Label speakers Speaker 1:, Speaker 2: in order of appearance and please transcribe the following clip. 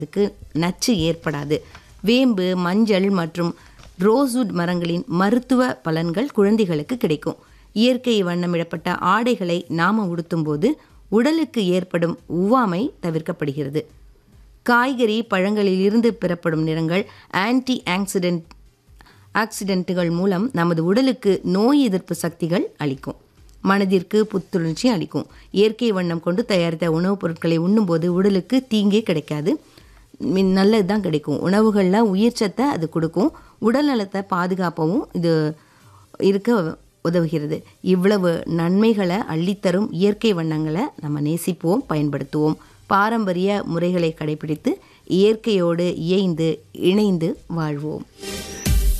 Speaker 1: இதுக்கு நச்சு ஏற்படாது வேம்பு மஞ்சள் மற்றும் ரோஸ்வுட் மரங்களின் மருத்துவ பலன்கள் குழந்தைகளுக்கு கிடைக்கும் இயற்கை வண்ணமிடப்பட்ட ஆடைகளை நாம உடுத்தும்போது உடலுக்கு ஏற்படும் உவ்வாமை தவிர்க்கப்படுகிறது காய்கறி பழங்களில் இருந்து பெறப்படும் நிறங்கள் ஆன்டி ஆக்சிடென்ட் ஆக்சிடென்ட்டுகள் மூலம் நமது உடலுக்கு நோய் எதிர்ப்பு சக்திகள் அளிக்கும் மனதிற்கு புத்துணர்ச்சி அளிக்கும் இயற்கை வண்ணம் கொண்டு தயாரித்த உணவுப் பொருட்களை உண்ணும்போது உடலுக்கு தீங்கே கிடைக்காது மின் நல்லது தான் கிடைக்கும் உணவுகளில் உயிர் சத்தை அது கொடுக்கும் உடல் நலத்தை பாதுகாப்பவும் இது இருக்க உதவுகிறது இவ்வளவு நன்மைகளை அள்ளித்தரும் இயற்கை வண்ணங்களை நம்ம நேசிப்போம் பயன்படுத்துவோம் பாரம்பரிய முறைகளை கடைபிடித்து இயற்கையோடு இயைந்து இணைந்து வாழ்வோம்